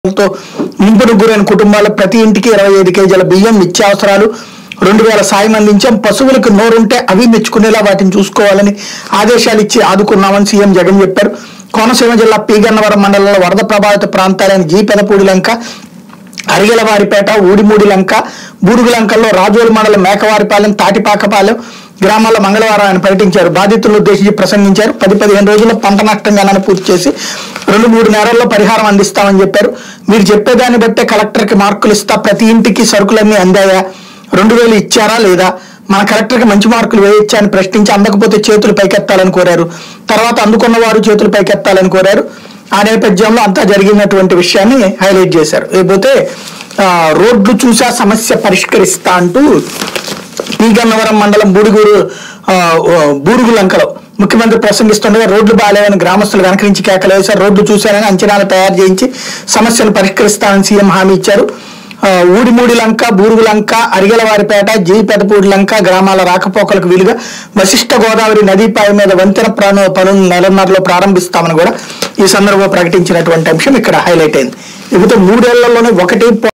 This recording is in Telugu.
తో ముంపును గురైన కుటుంబాలు ప్రతి ఇంటికి ఇరవై ఐదు కేజీల బియ్యం నిత్యావసరాలు రెండు వేల సాయం అందించాం పశువులకు నోరుంటే అవి మెచ్చుకునేలా వాటిని చూసుకోవాలని ఆదేశాలు ఇచ్చి ఆదుకున్నామని సీఎం జగన్ చెప్పారు కోనసీమ జిల్లా పీగన్నవరం మండలంలో వరద ప్రభావిత ప్రాంతాలైన జీ పెదపూడి లంక అరిగలవారిపేట ఊడిమూడి లంక బూడుగు లంకల్లో రాజోలు మండలం మేకవారిపాలెం తాటిపాకపాలెం గ్రామాల్లో మంగళవారం ఆయన పర్యటించారు బాధితులను ఉద్దేశించి ప్రసంగించారు పది పదిహేను రోజుల్లో పంట నష్టం గణన పూర్తి చేసి రెండు మూడు నెలల్లో పరిహారం అందిస్తామని చెప్పారు మీరు చెప్పేదాన్ని బట్టే కలెక్టర్కి మార్కులు ఇస్తా ప్రతి ఇంటికి సరుకులన్నీ అందాయా రెండు వేలు ఇచ్చారా లేదా మన కలెక్టర్కి మంచి మార్కులు వేయొచ్చా అని ప్రశ్నించి అందకపోతే చేతులు పైకెత్తాలని కోరారు తర్వాత అందుకున్న వారు చేతులు పైకెత్తాలని కోరారు ఆ నేపథ్యంలో అంతా జరిగినటువంటి విషయాన్ని హైలైట్ చేశారు లేకపోతే ఆ, రోడ్లు చూసా సమస్య పరిష్కరిస్తా అంటూ పీగన్నవరం మండలం బూడిగూరు ఆ, ఓ, బూరుగు లంకలో ముఖ్యమంత్రి ప్రసంగిస్తుండగా రోడ్లు బాగాలేవని గ్రామస్తులు వెనకరించి కేకలు వేశారు రోడ్లు చూశారని అంచనాలు తయారు చేయించి సమస్యను పరిష్కరిస్తానని సీఎం హామీ ఇచ్చారు ఆ, ఊడిమూడి లంక బూరుగు లంక అరిగలవారిపేట జీ పెదపూడి లంక గ్రామాల రాకపోకలకు వీలుగా వశిష్ఠ గోదావరి నదీపాయ మీద వంతెన ప్రాణ పనులు నెలన్నరలో ప్రారంభిస్తామని కూడా ఈ సందర్భంలో ప్రకటించినటువంటి అంశం ఇక్కడ హైలైట్ అయింది ఇకపోతే మూడేళ్లలోనే ఒకటి